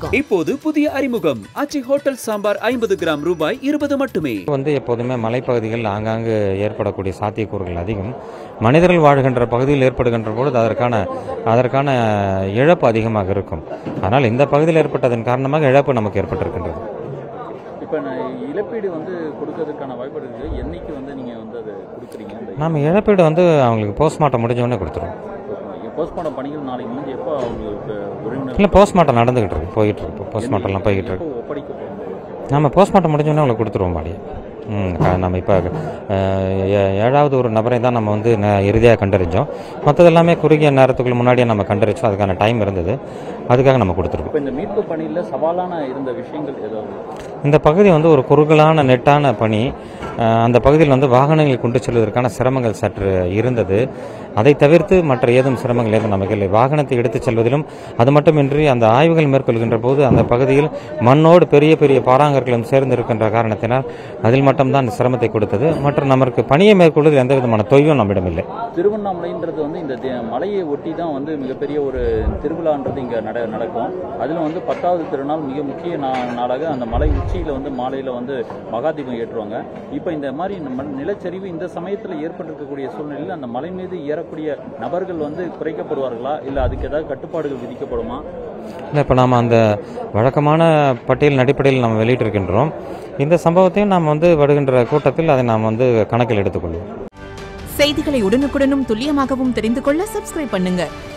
gmail.com. இப்போது புதிய அறிமுகம் அச்சி ஹோட்டல் சாம்பார் ஐம்பது கிராம் ரூபாய் இருபது மட்டுமே வந்து எப்போதுமே மலைப்பகுதிகள் ஆங்காங்கு ஏற்படக்கூடிய சாத்தியக்கூறுகள் அதிகம் மனிதர்கள் வாழ்கின்ற பகுதியில் ஏற்படுகின்ற பொழுது அதற்கான அதற்கான இழப்பு அதிகமாக இருக்கும் ஆனால் இந்த பகுதியில் ஏற்பட்டதன் காரணமாக இழப்பு நமக்கு ஏற்பட்டிருக்கின்றது இப்போ நான் இழப்பீடு வந்து கொடுக்கறதுக்கான வாய்ப்பு இருக்குது என்னைக்கு வந்து நீங்கள் வந்து அதை கொடுக்குறீங்க அந்த நாம் இழப்பீடு வந்து அவங்களுக்கு போஸ்ட்மார்ட்டம் முடிஞ்ச உடனே கொடுத்துருவோம் போஸ்ட்மார்ட்டம் பணிகள் நாளைக்கு முடிஞ்சு எப்போ அவங்களுக்கு உறவினர் இல்லை போஸ்ட்மார்ட்டம் நடந்துகிட்டு இருக்கு போயிட்டு இருக்கு போஸ்ட்மார்ட்டம்லாம் போய்கிட்டு இருக்கு எப்போ ஒப்படைக்கப்படும் நம்ம போஸ்ட்மார்ட்டம் முடிஞ்ச உடனே அவங்களுக்கு கொடுத்துருவோம் பாடி ம் க- நம்ம இப்போ ஏழாவது ஒரு நபரை தான் நம்ம வந்து ந- இறுதியாக கண்டறிஞ்சோம் மற்றது எல்லாமே குறுகிய நேரத்துக்குள்ள முன்னாடியே நம்ம கண்டறிச்சோம் அதுக்கான டைம் இருந்தது அதுக்காக நம்ம கொடுத்துருக்கோம் இப்போ இந்த மீட்பு பணியில் சவாலான இருந்த விஷயங்கள் ஏதாவது இந்த பகுதி வந்து ஒரு குறுகலான நெட்டான பணி அஹ், அந்த பகுதியில் வந்து வாகனங்களை கொண்டு செல்வதற்கான சிரமங்கள் சற்று இருந்தது அதை தவிர்த்து மற்ற ஏதும் சிரமங்கள் ஏதும் நமக்கு இல்லை வாகனத்தை எடுத்துச் செல்வதிலும் அது மட்டுமின்றி அந்த ஆய்வுகள் மேற்கொள்கின்ற போது அந்த பகுதியில் மண்ணோடு பெரிய பெரிய பாறாங்கற்களும் சேர்ந்து இருக்கின்ற காரணத்தினால் அதில் மட்டும்தான் சிரமத்தை கொடுத்தது மற்றும் நமக்கு பணியை மேற்கொள்வதில் எந்த விதமான தொய்வும் நம்மிடம் இல்லை திருவண்ணாமலைன்றது வந்து இந்த தி- மலையை ஒட்டி தான் வந்து மிகப்பெரிய ஒரு திருவிழான்றது இங்கே நட நடக்கும் அதில் வந்து பத்தாவது திருநாள் மிக முக்கிய நா- நாளாக அந்த மலை உச்சியில் வந்து மாலையில் வந்து மகாதீபம் ஏற்றுவாங்க இப்போ இந்த மாதிரி இந்த மண் நிலச்சரிவு இந்த சமயத்தில் ஏற்பட்டிருக்கக்கூடிய சூழ்நிலையில் அந்த மலை மீது ஏறக்கூடிய நபர்கள் வந்து குறைக்கப்படுவார்களா இல்லை அதுக்கு ஏதாவது கட்டுப்பாடுகள் விதிக்கப்படுமா இல்லை இப்போ நாம் அந்த வழக்கமான பட்டியலின் அடிப்படையில் நாம் வெளியிட்டிருக்கின்றோம் இந்த சம்பவத்தையும் நாம் வந்து வருகின்ற கூட்டத்தில் அதை நாம் வந்து கணக்கில் எடுத்துக்கொள்வோம் செய்திகளை உடனுக்குடனும் துல்லியமாகவும் தெரிந்து கொள்ள சப்ஸ்கிரைப் பண்ணுங்க